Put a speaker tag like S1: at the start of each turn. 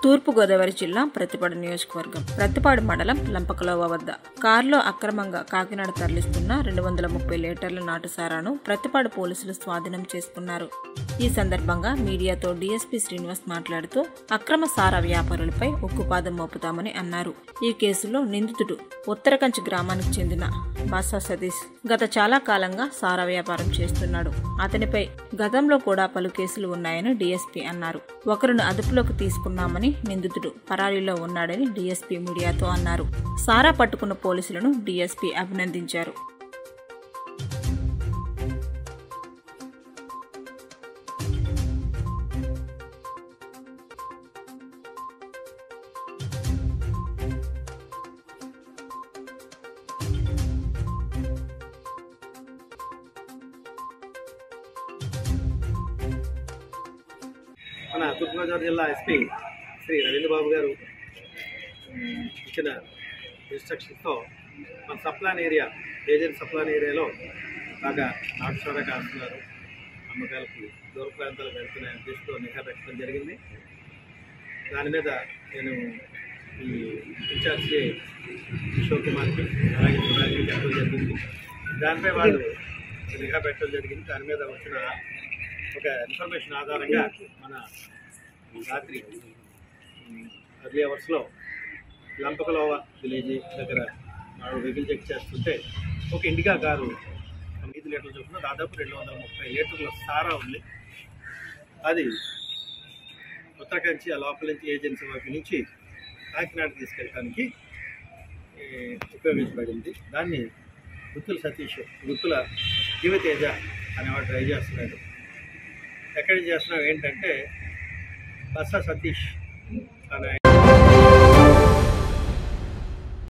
S1: తూర్పుగోదావరి జిల్లా ప్రతిపాడు నియోజకవర్గం ప్రతిపాడు మండలం లంపకలోవ వద్ద కారులో అక్రమంగా కాకినాడ తరలిస్తున్న రెండు వందల ముప్పై లీటర్ల నాటుసారాను ప్రతిపాడు పోలీసులు స్వాధీనం చేసుకున్నారు ఈ సందర్భంగా మీడియాతో డీఎస్పీ శ్రీనివాస్ మాట్లాడుతూ అక్రమ సారా వ్యాపారులపై ఉక్కుపాదం మోపుతామని అన్నారు ఈ కేసులో నిందితుడు ఉత్తరకంచి గ్రామానికి చెందిన బాసా సతీష్ గత చాలా కాలంగా సారా వ్యాపారం చేస్తున్నాడు అతనిపై గతంలో కూడా పలు కేసులు ఉన్నాయని డీఎస్పీ అన్నారు ఒకరిని అదుపులోకి తీసుకున్నామని నిందితుడు పరారీలో ఉన్నాడని డీఎస్పీ మీడియాతో అన్నారు సారా పట్టుకున్న పోలీసులను డీఎస్పీ అభినందించారు
S2: మన తూర్పుగోదావరి జిల్లా ఎస్పీ శ్రీ రవీంద్ర బాబు గారు ఉమ్, ఇచ్చిన ఇన్స్ట్రక్షన్స్తో మన సప్లాన్ ఏరియా ఏజెంట్ సప్లాన్ ఏరియాలో బాగా నాటు సోడా కాస్తున్నారు అమ్మకాలకి దూర ప్రాంతాలకు వెళ్తున్న ఉద్దేశంతో నిఘా పెట్టడం జరిగింది దాని మీద నేను ఈ ఇన్ఛార్జ్ కిషోర్ కుమార్కి అలాగే సుధాకి చెప్పడం జరిగింది దానిపై వాళ్ళు నిఘా పెట్టడం జరిగింది దాని మీద వచ్చిన ఒక ఇన్ఫర్మేషన్ ఆధారంగా మన రాత్రి అర్లీ అవర్స్లో లంపకలోవ విలేజ్ దగ్గర వాడు వెహికల్ చెక్ చేస్తుంటే ఒక ఇండికా కారు ఐదు లీటర్ల చొప్పున దాదాపు రెండు వందల ముప్పై లీటర్ల సారా ఉంది అది ఉత్తరకంచి ఆ లోపల నుంచి ఏజెన్సీ వైపు నుంచి కాకినాడ తీసుకెళ్ళడానికి ఏ, ఉపయోగించబడింది దాన్ని గుత్తుల సతీష్ గుత్తుల దివ్యతేజ అనేవాడు డ్రైవ్ చేస్తున్నాడు ఎక్కడి నుంచి చేస్తున్నాం ఏంటంటే బస్సా సతీష్ అనే